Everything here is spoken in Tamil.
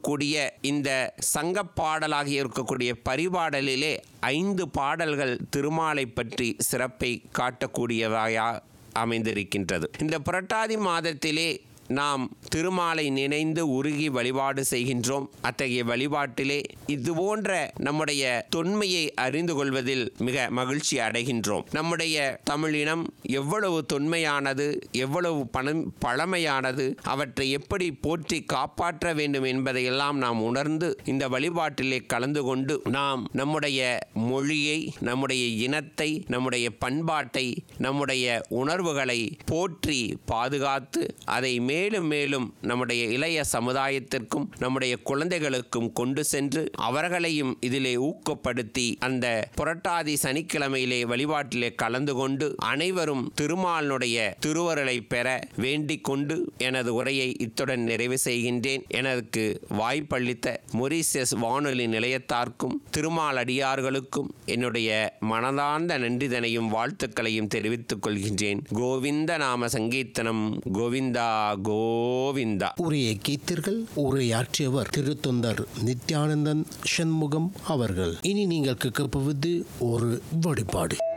இருக்கக்கூடிய இந்த சங்க பாடலாகி இருக்கக்கூடிய பரிபாடலிலே ஐந்து பாடல்கள் திருமாலை பற்றி சிறப்பை காட்டக்கூடியவையா அமைந்திருக்கின்றது இந்த புரட்டாதி மாதத்திலே நாம் திருமாலை நினைந்து உருகி வழிபாடு செய்கின்றோம் அத்தகைய வழிபாட்டிலே இது போன்ற நம்முடைய தொன்மையை அறிந்து கொள்வதில் மிக மகிழ்ச்சி அடைகின்றோம் நம்முடைய தமிழினம் எவ்வளவு தொன்மையானது எவ்வளவு பணம் பழமையானது அவற்றை எப்படி போற்றி காப்பாற்ற வேண்டும் என்பதையெல்லாம் நாம் உணர்ந்து இந்த வழிபாட்டிலே கலந்து கொண்டு நாம் நம்முடைய மொழியை நம்முடைய இனத்தை நம்முடைய பண்பாட்டை நம்முடைய உணர்வுகளை போற்றி பாதுகாத்து அதை மேலும் மேலும் நம்முடைய இளைய சமுதாயத்திற்கும் நம்முடைய குழந்தைகளுக்கும் கொண்டு சென்று அவர்களையும் இதிலே ஊக்கப்படுத்தி அந்த புரட்டாதி சனிக்கிழமையிலே வழிபாட்டிலே கலந்து கொண்டு அனைவரும் திருமாலினுடைய திருவருளை பெற வேண்டிக் கொண்டு எனது உரையை இத்துடன் நிறைவு செய்கின்றேன் எனக்கு வாய்ப்பளித்த மொரிசியஸ் வானொலி நிலையத்தார்க்கும் திருமால் அடியார்களுக்கும் என்னுடைய மனதார்ந்த நன்றிதனையும் வாழ்த்துக்களையும் தெரிவித்துக் கொள்கின்றேன் கோவிந்த நாம சங்கீர்த்தனம் கோவிந்தா கோவிந்தா உரையை கேட்டீர்கள் உரையாற்றியவர் திருத்தொண்டர் நித்யானந்தன் சண்முகம் அவர்கள் இனி நீங்கள் கேட்கப்போவது ஒரு வழிபாடு